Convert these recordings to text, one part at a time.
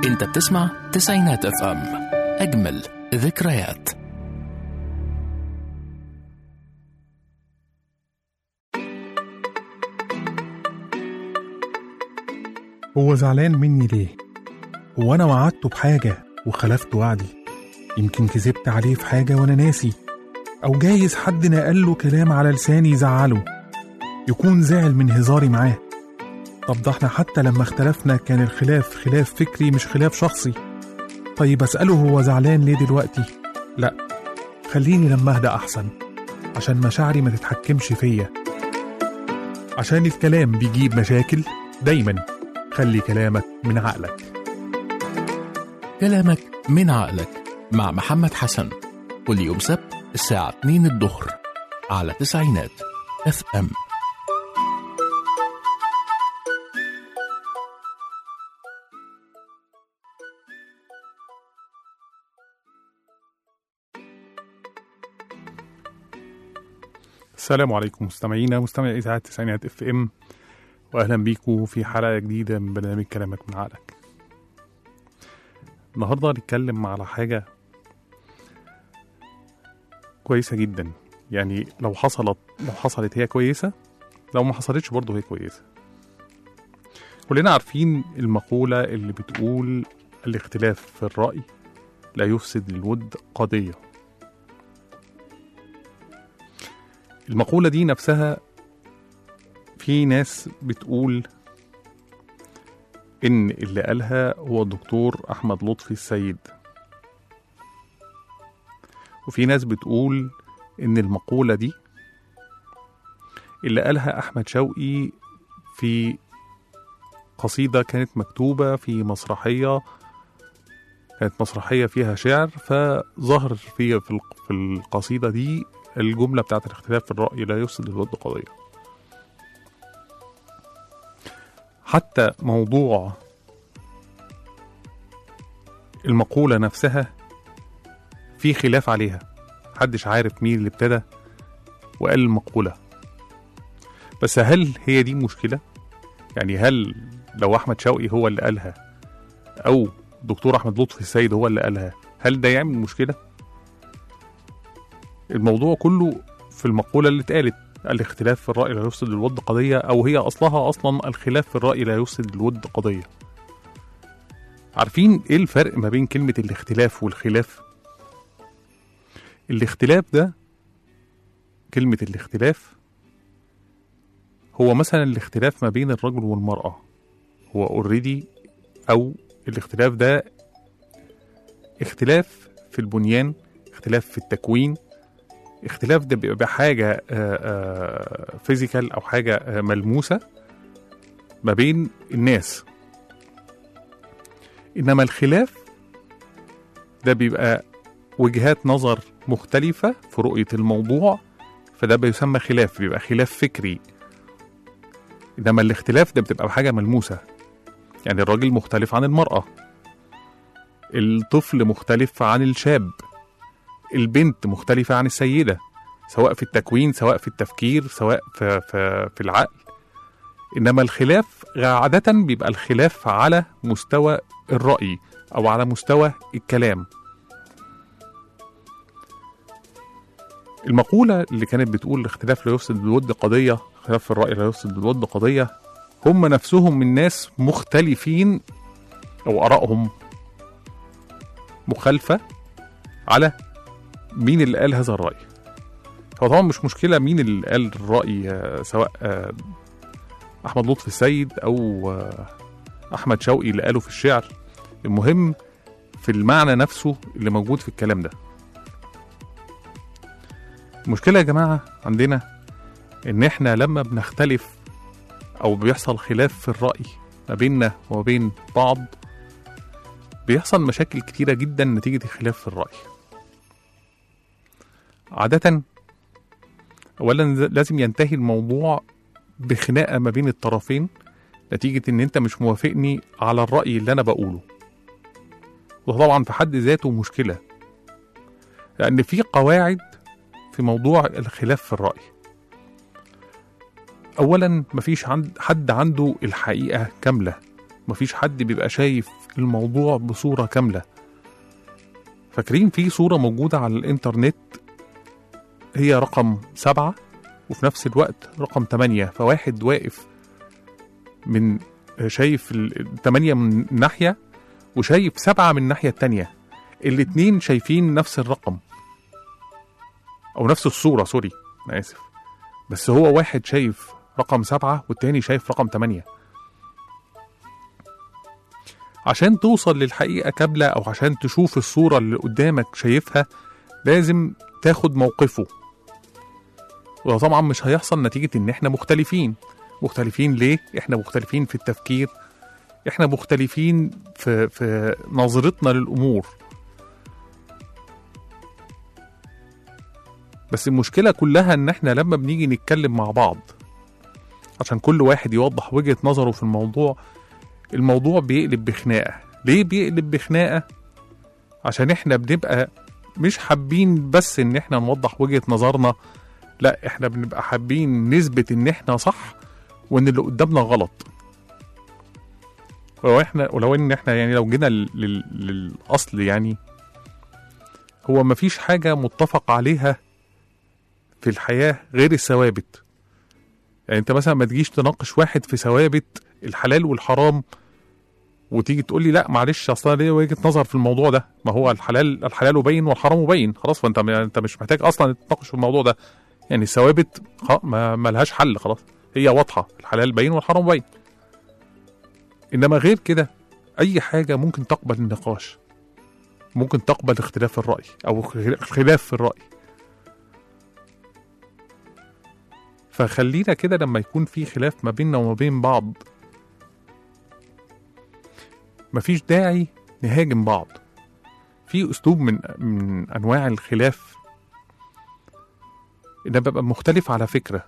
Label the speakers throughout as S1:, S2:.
S1: انت بتسمع تسعينات اف ام اجمل ذكريات
S2: هو زعلان مني ليه؟ هو أنا وعدته بحاجة وخلفت وعدي يمكن كذبت عليه في حاجة وأنا ناسي أو جايز حد نقل له كلام على لساني يزعله يكون زعل من هزاري معاه طب ده احنا حتى لما اختلفنا كان الخلاف خلاف فكري مش خلاف شخصي طيب أسأله هو زعلان ليه دلوقتي؟ لأ خليني لما أهدى أحسن عشان مشاعري ما تتحكمش فيا عشان الكلام بيجيب مشاكل دايما خلي كلامك من عقلك
S1: كلامك من عقلك مع محمد حسن كل يوم سبت الساعة 2 الظهر على تسعينات اف ام
S2: السلام عليكم مستمعينا مستمعي اذاعه تسعينات اف ام واهلا بيكم في حلقه جديده من برنامج كلامك من عقلك النهارده هنتكلم على حاجه كويسه جدا يعني لو حصلت لو حصلت هي كويسه لو ما حصلتش برضه هي كويسه كلنا عارفين المقوله اللي بتقول الاختلاف في الراي لا يفسد للود قضيه المقولة دي نفسها في ناس بتقول إن اللي قالها هو الدكتور أحمد لطفي السيد وفي ناس بتقول إن المقولة دي اللي قالها أحمد شوقي في قصيدة كانت مكتوبة في مسرحية كانت مسرحية فيها شعر فظهر في في القصيدة دي الجملة بتاعت الاختلاف في الرأي لا يفسد الود قضية حتى موضوع المقولة نفسها في خلاف عليها محدش عارف مين اللي ابتدى وقال المقولة بس هل هي دي مشكلة؟ يعني هل لو أحمد شوقي هو اللي قالها أو دكتور أحمد لطفي السيد هو اللي قالها هل ده يعمل مشكلة؟ الموضوع كله في المقولة اللي اتقالت الاختلاف في الرأي لا يفسد الود قضية أو هي أصلها أصلا الخلاف في الرأي لا يفسد الود قضية عارفين إيه الفرق ما بين كلمة الاختلاف والخلاف؟ الاختلاف ده كلمة الاختلاف هو مثلا الاختلاف ما بين الرجل والمرأة هو اوريدي أو الاختلاف ده اختلاف في البنيان اختلاف في التكوين اختلاف ده بيبقى حاجة فيزيكال أو حاجة ملموسة ما بين الناس إنما الخلاف ده بيبقى وجهات نظر مختلفة في رؤية الموضوع فده بيسمى خلاف بيبقى خلاف فكري إنما الاختلاف ده بتبقى حاجة ملموسة يعني الراجل مختلف عن المرأة الطفل مختلف عن الشاب البنت مختلفة عن السيدة سواء في التكوين سواء في التفكير سواء في, في, في العقل إنما الخلاف عادة بيبقى الخلاف على مستوى الرأي أو على مستوى الكلام المقولة اللي كانت بتقول الاختلاف لا يفسد الود قضية اختلاف في الرأي لا يفسد الود قضية هم نفسهم من ناس مختلفين أو آرائهم مخالفة على مين اللي قال هذا الرأي هو طبعا مش مشكلة مين اللي قال الرأي سواء أحمد لطفي السيد أو أحمد شوقي اللي قاله في الشعر المهم في المعنى نفسه اللي موجود في الكلام ده المشكلة يا جماعة عندنا إن إحنا لما بنختلف أو بيحصل خلاف في الرأي ما بيننا وما بين بعض بيحصل مشاكل كتيرة جدا نتيجة الخلاف في الرأي عادة أولا لازم ينتهي الموضوع بخناقة ما بين الطرفين نتيجة إن أنت مش موافقني على الرأي اللي أنا بقوله وده طبعا في حد ذاته مشكلة لأن في قواعد في موضوع الخلاف في الرأي أولا مفيش عند حد عنده الحقيقة كاملة مفيش حد بيبقى شايف الموضوع بصورة كاملة فاكرين في صورة موجودة على الإنترنت هي رقم سبعة وفي نفس الوقت رقم تمانية فواحد واقف من شايف التمانية من ناحية وشايف سبعة من الناحية التانية الاتنين شايفين نفس الرقم أو نفس الصورة سوري أنا آسف بس هو واحد شايف رقم سبعة والتاني شايف رقم تمانية عشان توصل للحقيقة كاملة أو عشان تشوف الصورة اللي قدامك شايفها لازم تاخد موقفه وده طبعا مش هيحصل نتيجة إن إحنا مختلفين مختلفين ليه؟ إحنا مختلفين في التفكير إحنا مختلفين في, في نظرتنا للأمور بس المشكلة كلها إن إحنا لما بنيجي نتكلم مع بعض عشان كل واحد يوضح وجهة نظره في الموضوع الموضوع بيقلب بخناقة ليه بيقلب بخناقة؟ عشان إحنا بنبقى مش حابين بس إن إحنا نوضح وجهة نظرنا لا إحنا بنبقى حابين نثبت إن إحنا صح وإن اللي قدامنا غلط ولو إحنا ولو إن إحنا يعني لو جينا لل- لل- للأصل يعني هو مفيش حاجة متفق عليها في الحياة غير الثوابت يعني انت مثلا ما تجيش تناقش واحد في ثوابت الحلال والحرام وتيجي تقول لي لا معلش اصل انا ليا وجهه نظر في الموضوع ده ما هو الحلال الحلال باين والحرام باين خلاص فانت انت مش محتاج اصلا تتناقش في الموضوع ده يعني الثوابت خ- ما ما لهاش حل خلاص هي واضحه الحلال باين والحرام باين انما غير كده اي حاجه ممكن تقبل النقاش ممكن تقبل اختلاف الراي او خل- خلاف في الراي فخلينا كده لما يكون في خلاف ما بيننا وما بين بعض مفيش داعي نهاجم بعض في اسلوب من من انواع الخلاف ان ببقى مختلف على فكره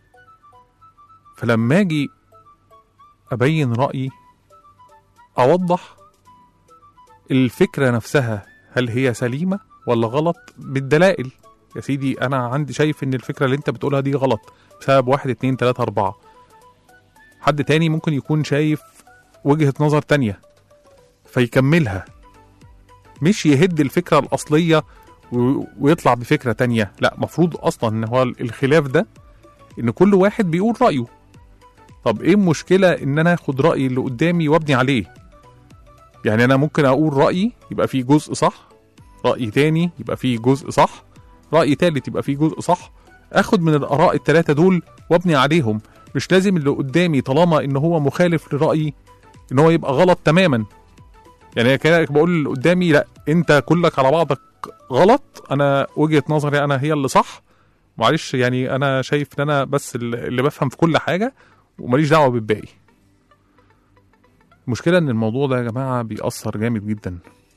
S2: فلما اجي ابين رايي اوضح الفكره نفسها هل هي سليمه ولا غلط بالدلائل يا سيدي انا عندي شايف ان الفكره اللي انت بتقولها دي غلط بسبب واحد اتنين تلاته اربعه حد تاني ممكن يكون شايف وجهه نظر تانيه فيكملها مش يهد الفكره الاصليه و- ويطلع بفكره تانيه لا مفروض اصلا ان هو الخلاف ده ان كل واحد بيقول رايه طب ايه المشكله ان انا اخد راي اللي قدامي وابني عليه يعني انا ممكن اقول رايي يبقى فيه جزء صح راي تاني يبقى فيه جزء صح راي تالت يبقى فيه جزء صح اخد من الاراء التلاته دول وابني عليهم مش لازم اللي قدامي طالما ان هو مخالف لرايي ان هو يبقى غلط تماما يعني كده بقول اللي قدامي لا انت كلك على بعضك غلط انا وجهه نظري انا هي اللي صح معلش يعني انا شايف ان انا بس اللي اللي بفهم في كل حاجه وماليش دعوه بالباقي المشكله ان الموضوع ده يا جماعه بيأثر جامد جدا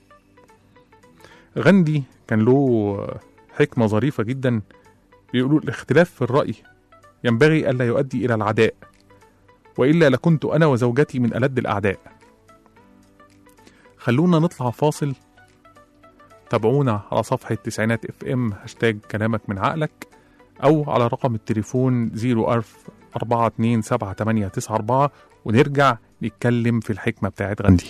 S2: غاندي كان له حكمه ظريفه جدا بيقولوا الاختلاف في الرأي ينبغي ألا يؤدي إلى العداء وإلا لكنت أنا وزوجتي من ألد الأعداء خلونا نطلع فاصل تابعونا على صفحة تسعينات اف ام هاشتاج كلامك من عقلك أو على رقم التليفون 0 أربعة اتنين سبعة تمانية تسعة أربعة ونرجع نتكلم في الحكمة بتاعت غاندي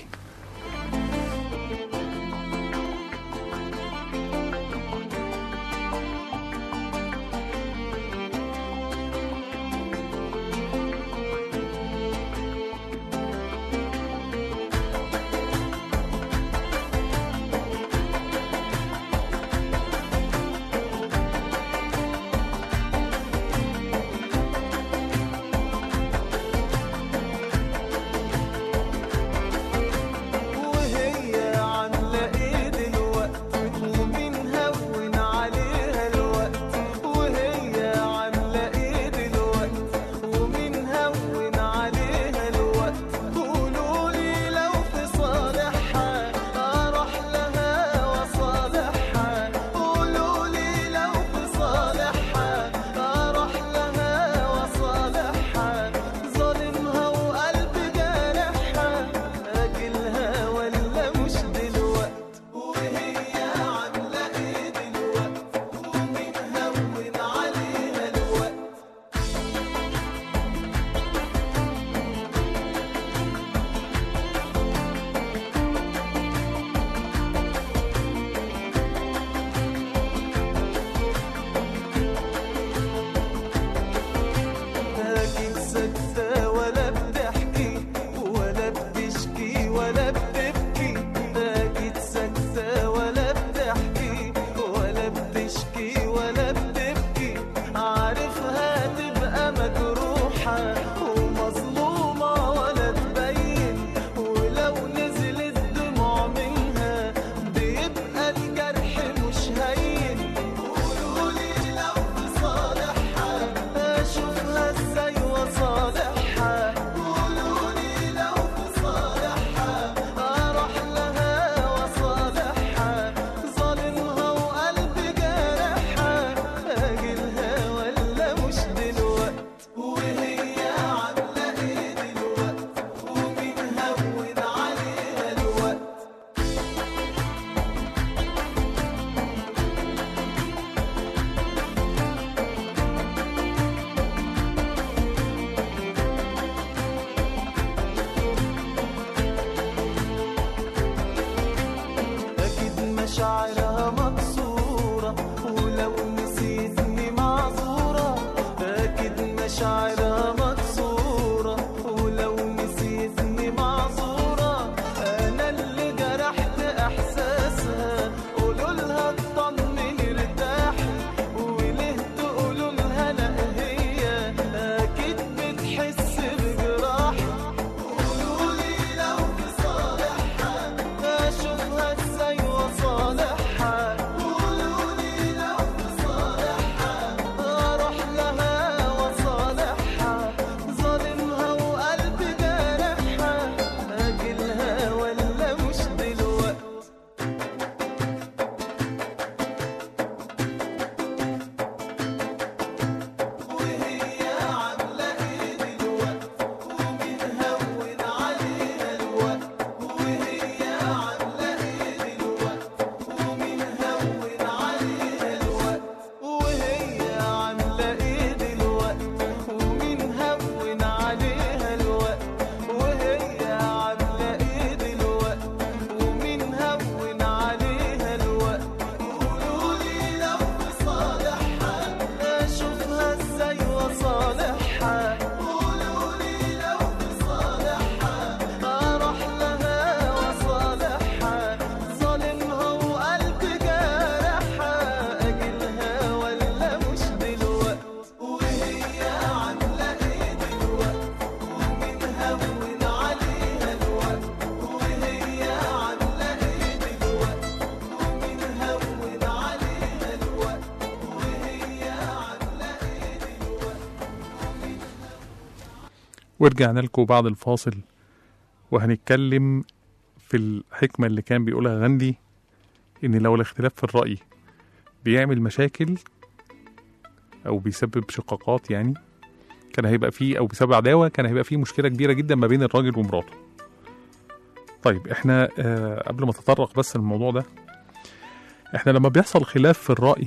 S2: ورجعنا لكم بعد الفاصل وهنتكلم في الحكمة اللي كان بيقولها غاندي إن لو الاختلاف في الرأي بيعمل مشاكل أو بيسبب شقاقات يعني كان هيبقى فيه أو بسبب عداوة كان هيبقى فيه مشكلة كبيرة جدا ما بين الراجل ومراته طيب احنا آه قبل ما نتطرق بس الموضوع ده احنا لما بيحصل خلاف في الرأي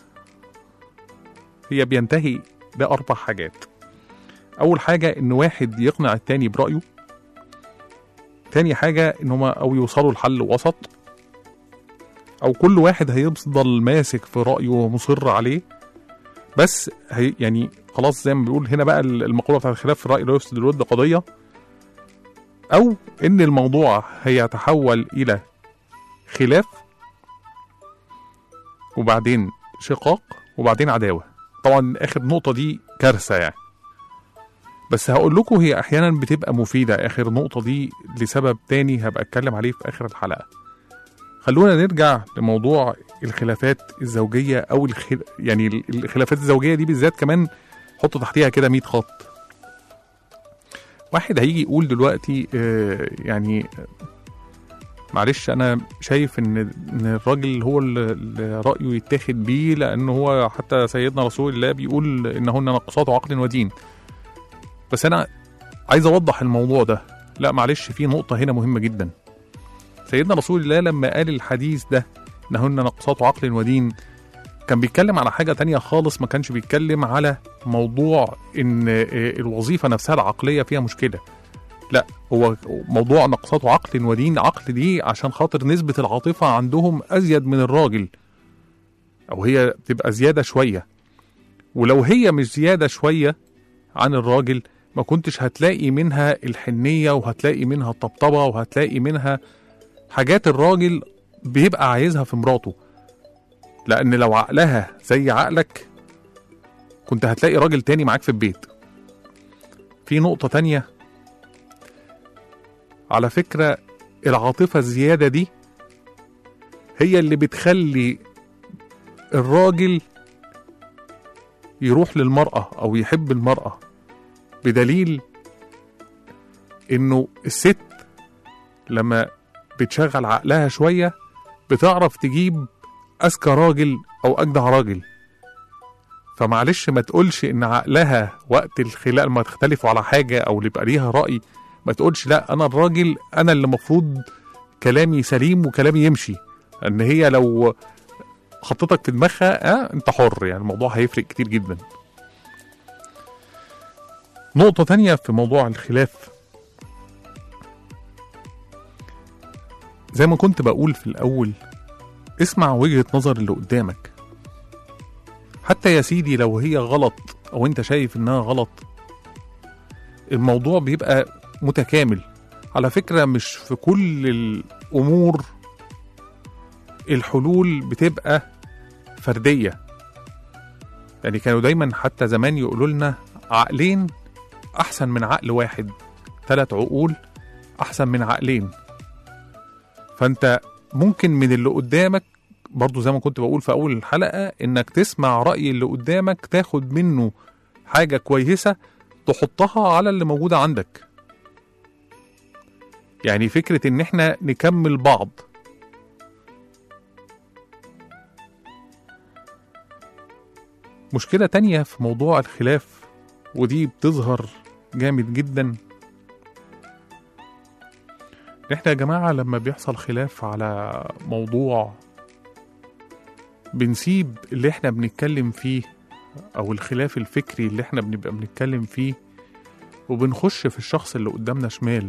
S2: هي بينتهي بأربع حاجات أول حاجة إن واحد يقنع التاني برأيه تاني حاجة إن هما أو يوصلوا لحل وسط أو كل واحد هيفضل ماسك في رأيه ومصر عليه بس هي يعني خلاص زي ما بيقول هنا بقى المقولة بتاعت الخلاف في الرأي لا يفسد الود قضية أو إن الموضوع هيتحول إلى خلاف وبعدين شقاق وبعدين عداوة طبعا آخر نقطة دي كارثة يعني بس هقول لكم هي أحيانا بتبقى مفيدة آخر نقطة دي لسبب تاني هبقى أتكلم عليه في آخر الحلقة خلونا نرجع لموضوع الخلافات الزوجية أو الخل... يعني الخلافات الزوجية دي بالذات كمان حطوا تحتيها كده 100 خط واحد هيجي يقول دلوقتي آه يعني معلش انا شايف ان ان الراجل هو اللي رايه يتاخد بيه لان هو حتى سيدنا رسول الله بيقول انهن نقصات عقل ودين بس انا عايز اوضح الموضوع ده لا معلش في نقطه هنا مهمه جدا سيدنا رسول الله لما قال الحديث ده انهن نقصات عقل ودين كان بيتكلم على حاجه تانية خالص ما كانش بيتكلم على موضوع ان الوظيفه نفسها العقليه فيها مشكله لا هو موضوع نقصات عقل ودين عقل دي عشان خاطر نسبة العاطفة عندهم أزيد من الراجل أو هي تبقى زيادة شوية ولو هي مش زيادة شوية عن الراجل ما كنتش هتلاقي منها الحنية وهتلاقي منها الطبطبة وهتلاقي منها حاجات الراجل بيبقى عايزها في مراته لأن لو عقلها زي عقلك كنت هتلاقي راجل تاني معاك في البيت في نقطة تانية على فكرة العاطفة الزيادة دي هي اللي بتخلي الراجل يروح للمرأة أو يحب المرأة بدليل إنه الست لما بتشغل عقلها شوية بتعرف تجيب أذكى راجل أو أجدع راجل فمعلش ما تقولش إن عقلها وقت الخلاف لما تختلفوا على حاجة أو اللي يبقى ليها رأي ما تقولش لا انا الراجل انا اللي المفروض كلامي سليم وكلامي يمشي ان هي لو حطيتك في دماغها اه انت حر يعني الموضوع هيفرق كتير جدا نقطة تانية في موضوع الخلاف زي ما كنت بقول في الأول اسمع وجهة نظر اللي قدامك حتى يا سيدي لو هي غلط أو أنت شايف إنها غلط الموضوع بيبقى متكامل على فكرة مش في كل الأمور الحلول بتبقى فردية يعني كانوا دايما حتى زمان يقولوا لنا عقلين أحسن من عقل واحد ثلاث عقول أحسن من عقلين فأنت ممكن من اللي قدامك برضو زي ما كنت بقول في أول الحلقة إنك تسمع رأي اللي قدامك تاخد منه حاجة كويسة تحطها على اللي موجودة عندك يعني فكرة إن إحنا نكمل بعض مشكلة تانية في موضوع الخلاف ودي بتظهر جامد جدا احنا يا جماعة لما بيحصل خلاف على موضوع بنسيب اللي احنا بنتكلم فيه او الخلاف الفكري اللي احنا بنبقى بنتكلم فيه وبنخش في الشخص اللي قدامنا شمال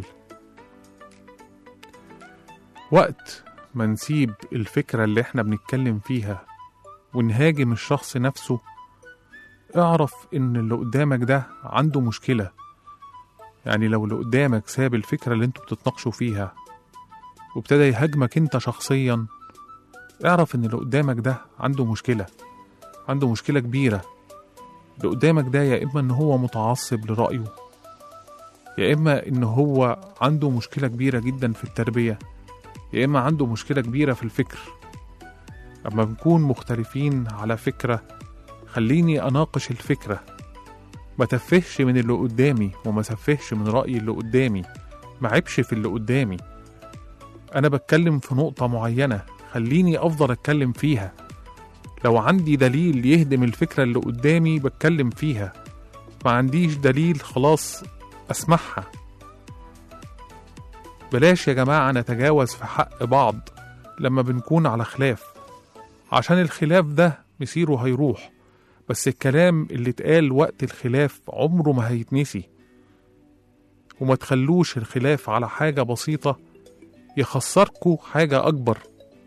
S2: وقت ما نسيب الفكرة اللي احنا بنتكلم فيها ونهاجم الشخص نفسه اعرف ان اللي قدامك ده عنده مشكلة يعني لو اللي قدامك ساب الفكرة اللي انتوا بتتناقشوا فيها وابتدى يهاجمك انت شخصيا اعرف ان اللي قدامك ده عنده مشكلة عنده مشكلة كبيرة اللي قدامك ده يا اما ان هو متعصب لرأيه يا اما ان هو عنده مشكلة كبيرة جدا في التربية يا اما عنده مشكلة كبيرة في الفكر اما بنكون مختلفين على فكرة خليني اناقش الفكرة ما تفهش من اللي قدامي وما سفهش من رأي اللي قدامي ما عيبش في اللي قدامي أنا بتكلم في نقطة معينة خليني أفضل أتكلم فيها لو عندي دليل يهدم الفكرة اللي قدامي بتكلم فيها ما عنديش دليل خلاص أسمعها بلاش يا جماعة نتجاوز في حق بعض لما بنكون على خلاف عشان الخلاف ده مصيره هيروح بس الكلام اللي اتقال وقت الخلاف عمره ما هيتنسي وما تخلوش الخلاف على حاجة بسيطة يخسركوا حاجة أكبر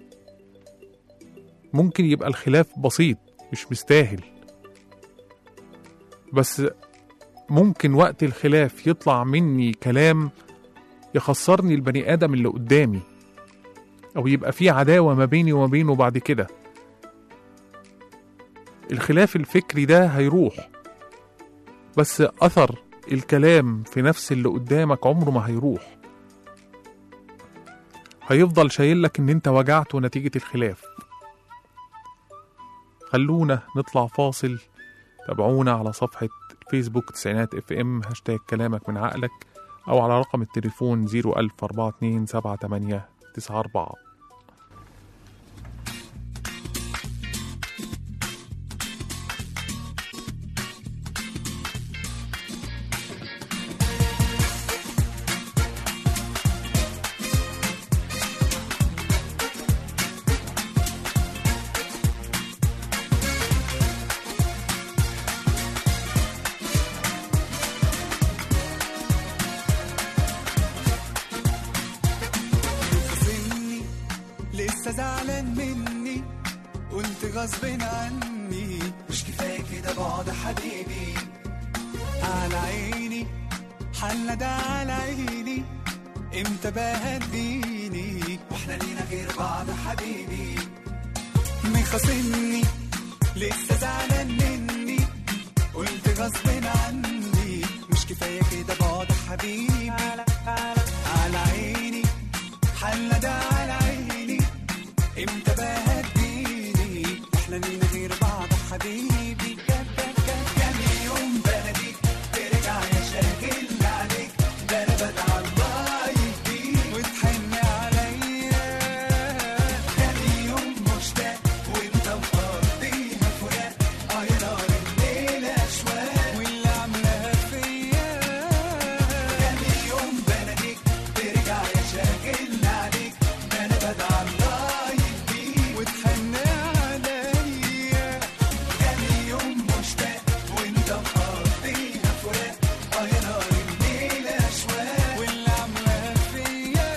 S2: ممكن يبقى الخلاف بسيط مش مستاهل بس ممكن وقت الخلاف يطلع مني كلام يخسرني البني آدم اللي قدامي أو يبقى في عداوة ما بيني وما بينه بعد كده الخلاف الفكري ده هيروح بس أثر الكلام في نفس اللي قدامك عمره ما هيروح هيفضل شايلك ان انت وجعته نتيجة الخلاف خلونا نطلع فاصل تابعونا على صفحة فيسبوك تسعينات اف ام هاشتاج كلامك من عقلك أو على رقم التليفون 010427894
S3: خصمني لسه زعلان مني قلت غصب عني مش كفايه كده بعد حبيبي على عيني حالنا ده على عيني امتى بقى هديني واحنا لينا غير بعض حبيبي مخاصمني لسه زعلان مني قلت غصب عني مش كفايه كده بعد حبيبي على عيني حالنا ده على عيني امتى بقى هديني احنا لينا غير بعض حبيبي كان كان كان كان يوم بلدي ترجع يا شاغل عليك ده انا بدعى الله يهديك وتحن عليا كان يوم مشتاق وانت مقضيها فراق اه يا نار الليله اشواق واللي عاملاها فيا كان يوم بلدي ترجع يا شاغل عليك ده انا بدعى الله يهديك وتحن عليا كان يوم مشتاق وانت مقضيها فراق اه يا نار الليله اشواق واللي عاملاها فيا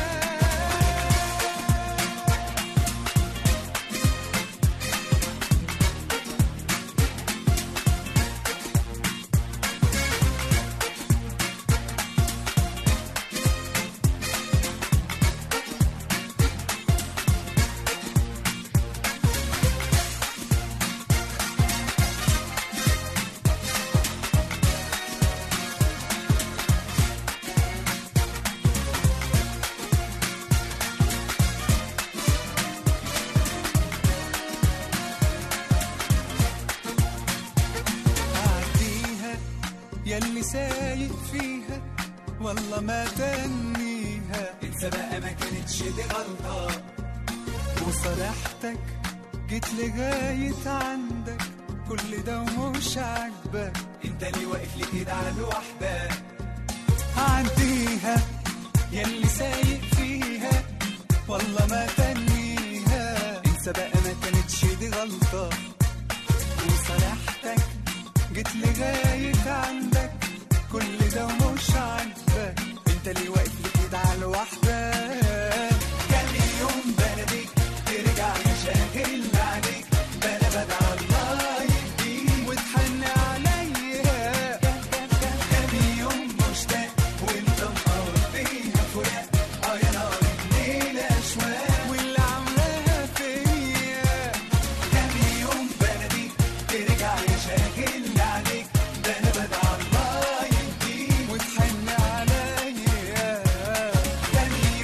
S3: عديها ياللي سايق فيها والله ما تنيها انسى بقى ما كانتش دي غلطة وصرحتك جيت لغاية عندك كل ده ومش عاجبك انت ليه واقف لي كده على لوحدك عديها ياللي سايق فيها والله ما تنيها انسى بقى ما كانتش دي غلطة وصرحتك جيت لغاية عندك كل ده ومش عاجبك انت ليه واقف لي كده على لوحدك كان يوم بلدي ترجع يا شاغل عليك بلا بدع الله يهديك وتحن عليا كان يوم مشتاق وانت مقضيها فراق اه يا نار الليله اشواق واللي عاملاها فيا كان يوم بلدي ترجع يا شاغل عليك ده انا بدعى الله يهديك وتحن عليا كان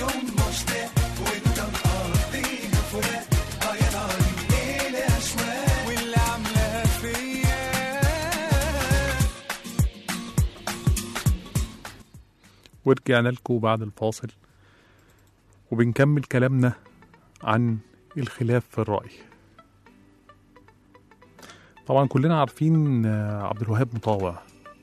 S2: ورجعنا لكم بعد الفاصل وبنكمل كلامنا عن الخلاف في الرأي طبعا كلنا عارفين آه، عبد الوهاب مطاوع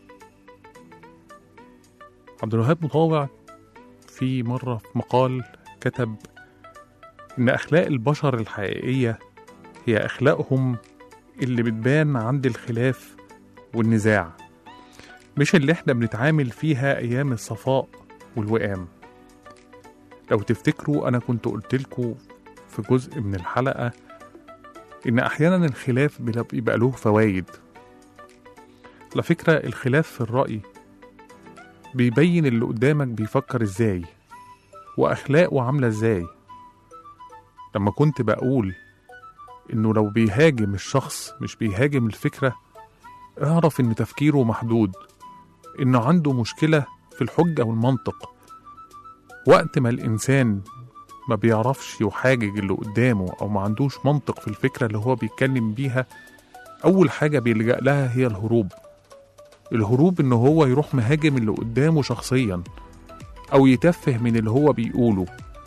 S2: عبد الوهاب مطاوع في مرة في مقال كتب إن أخلاق البشر الحقيقية هي أخلاقهم اللي بتبان عند الخلاف والنزاع مش اللي احنا بنتعامل فيها أيام الصفاء والوئام لو تفتكروا أنا كنت قلتلكوا في جزء من الحلقة إن أحيانا الخلاف بلا- بيبقى له فوايد على فكرة الخلاف في الرأي بيبين اللي قدامك بيفكر ازاي وأخلاقه عاملة ازاي لما كنت بقول إنه لو بيهاجم الشخص مش بيهاجم الفكرة اعرف إن تفكيره محدود إنه عنده مشكلة في الحجة والمنطق وقت ما الإنسان ما بيعرفش يحاجج اللي قدامه أو ما عندوش منطق في الفكرة اللي هو بيتكلم بيها أول حاجة بيلجأ لها هي الهروب الهروب إن هو يروح مهاجم اللي قدامه شخصيا أو يتفه من اللي هو بيقوله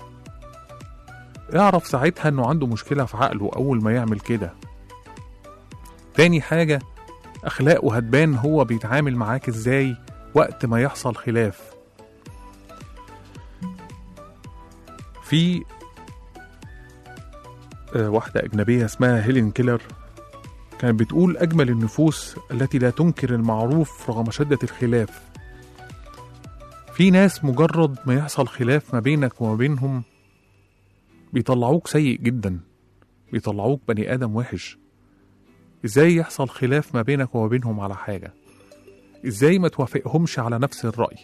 S2: اعرف ساعتها إنه عنده مشكلة في عقله أول ما يعمل كده تاني حاجة أخلاقه هتبان هو بيتعامل معاك إزاي وقت ما يحصل خلاف في آه، واحدة أجنبية اسمها هيلين كيلر كانت بتقول أجمل النفوس التي لا تنكر المعروف رغم شدة الخلاف في ناس مجرد ما يحصل خلاف ما بينك وما بينهم بيطلعوك سيء جدا بيطلعوك بني آدم وحش ازاي يحصل خلاف ما بينك وما بينهم على حاجة ازاي ما توافقهمش على نفس الرأي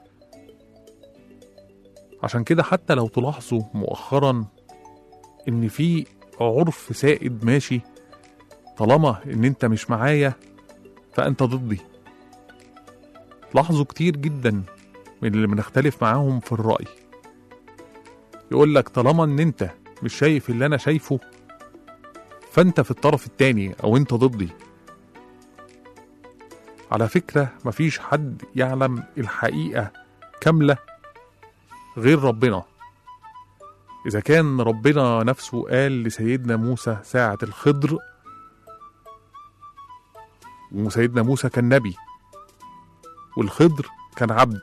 S2: عشان كده حتى لو تلاحظوا مؤخرا ان في عرف سائد ماشي طالما ان انت مش معايا فانت ضدي لاحظوا كتير جدا من اللي بنختلف معاهم في الرأي يقول لك طالما ان انت مش شايف اللي انا شايفه فانت في الطرف التاني او انت ضدي على فكرة مفيش حد يعلم الحقيقة كاملة غير ربنا إذا كان ربنا نفسه قال لسيدنا موسى ساعة الخضر وسيدنا موسى كان نبي والخضر كان عبد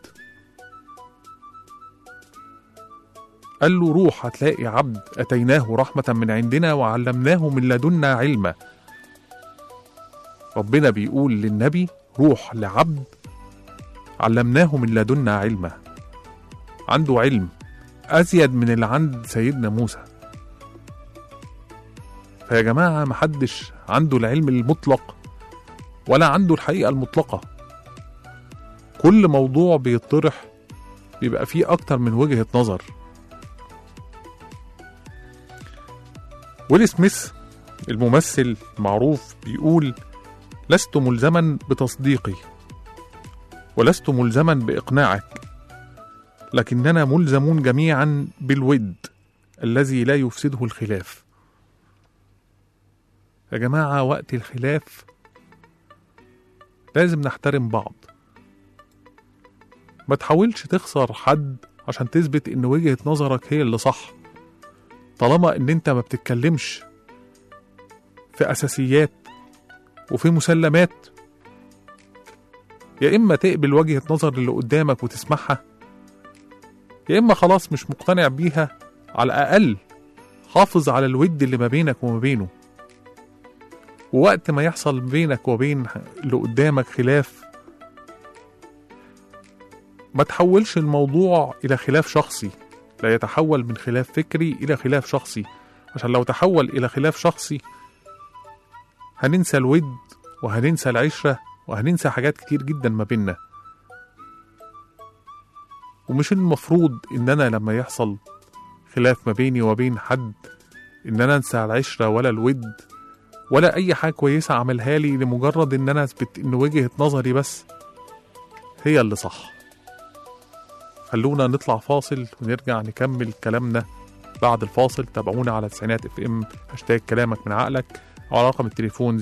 S2: قال له روح هتلاقي عبد أتيناه رحمة من عندنا وعلمناه من لدنا علما ربنا بيقول للنبي روح لعبد علمناه من لدنا علما عنده علم أزيد من اللي عند سيدنا موسى فيا جماعة محدش عنده العلم المطلق ولا عنده الحقيقة المطلقة كل موضوع بيطرح بيبقى فيه أكتر من وجهة نظر ويل سميث الممثل المعروف بيقول لست ملزما بتصديقي ولست ملزما بإقناعك لكننا ملزمون جميعا بالود الذي لا يفسده الخلاف يا جماعة وقت الخلاف لازم نحترم بعض ما تحاولش تخسر حد عشان تثبت ان وجهة نظرك هي اللي صح طالما ان انت ما بتتكلمش في اساسيات وفي مسلمات يا اما تقبل وجهة نظر اللي قدامك وتسمعها يا اما خلاص مش مقتنع بيها على الاقل حافظ على الود اللي ما بينك وما بينه ووقت ما يحصل بينك وبين اللي قدامك خلاف ما تحولش الموضوع الى خلاف شخصي لا يتحول من خلاف فكري الى خلاف شخصي عشان لو تحول الى خلاف شخصي هننسى الود وهننسى العشرة وهننسى حاجات كتير جدا ما بيننا ومش المفروض ان انا لما يحصل خلاف ما بيني وبين حد ان انا انسى العشرة ولا الود ولا اي حاجة كويسة عملها لي لمجرد ان انا اثبت ان وجهة نظري بس هي اللي صح خلونا نطلع فاصل ونرجع نكمل كلامنا بعد الفاصل تابعونا على تسعينات اف ام هاشتاج كلامك من عقلك او على رقم التليفون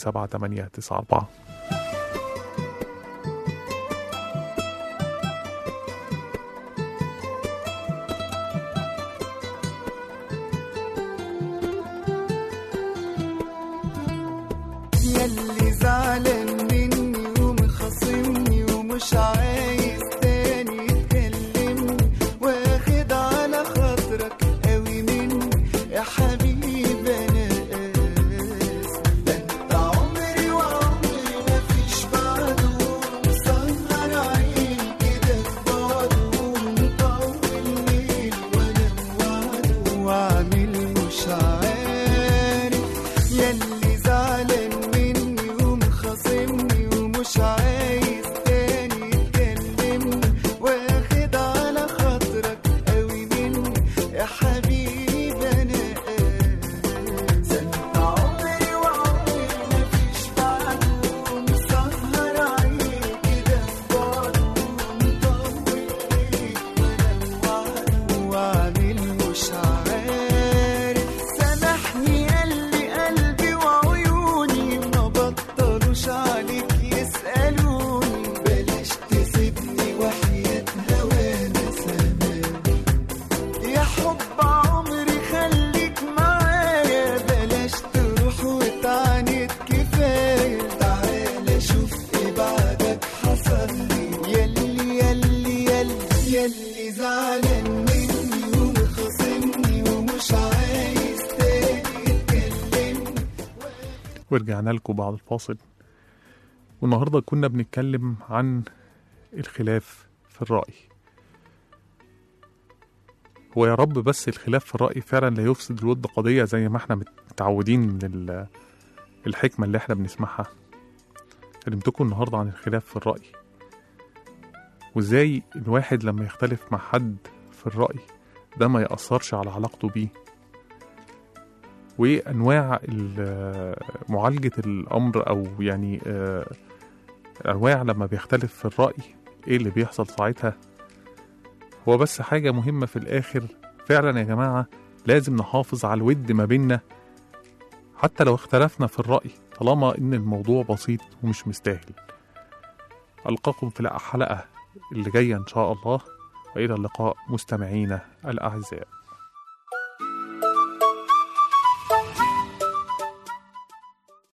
S2: 010427894
S3: ياللي زعلان مني ومخاصمني ومش عايز تاني تكلمني واخد على خاطرك قوي مني يا حبيبي انا اسف ده انت عمري وعمري مفيش بعده مسهر عيني كده في بعده ومطول الليل وانا موعده وعامل مش عارف ياللي زعلان مني ومخاصمني ومش عايز تاني يكلمني واخد على خاطرك قوي مني يا حبيبي انا اسف انت عمري وعمري مفيش بعده مسهر عيني كده في بعده ومطول ليل وانا موعده وعامل مش عارف سامحني قلبي قلبي وعيوني ما بطلوش عليك يسألوني بلاش تسيبني وحياة هوانا سامعني يا حب عمري خليك معايا بلاش تروح وتعاند كفاية تعالى شوف ايه بعدك حصل لي ياللي ياللي ياللي ياللي زعلان مني ومخاصمني ومش عايز تاني تكلمني
S2: ورجعنا لكم بعد الفاصل والنهارده كنا بنتكلم عن الخلاف في الرأي هو يا رب بس الخلاف في الرأي فعلا لا يفسد الود قضية زي ما احنا متعودين من ال- الحكمة اللي احنا بنسمعها كلمتكم النهارده عن الخلاف في الرأي وازاي الواحد لما يختلف مع حد في الرأي ده ما يأثرش على علاقته بيه وانواع ال- معالجه الامر او يعني آه، انواع لما بيختلف في الراي ايه اللي بيحصل ساعتها هو بس حاجه مهمه في الاخر فعلا يا جماعه لازم نحافظ على الود ما بيننا حتى لو اختلفنا في الراي طالما ان الموضوع بسيط ومش مستاهل القاكم في الحلقه اللي جايه ان شاء الله والى اللقاء مستمعينا الاعزاء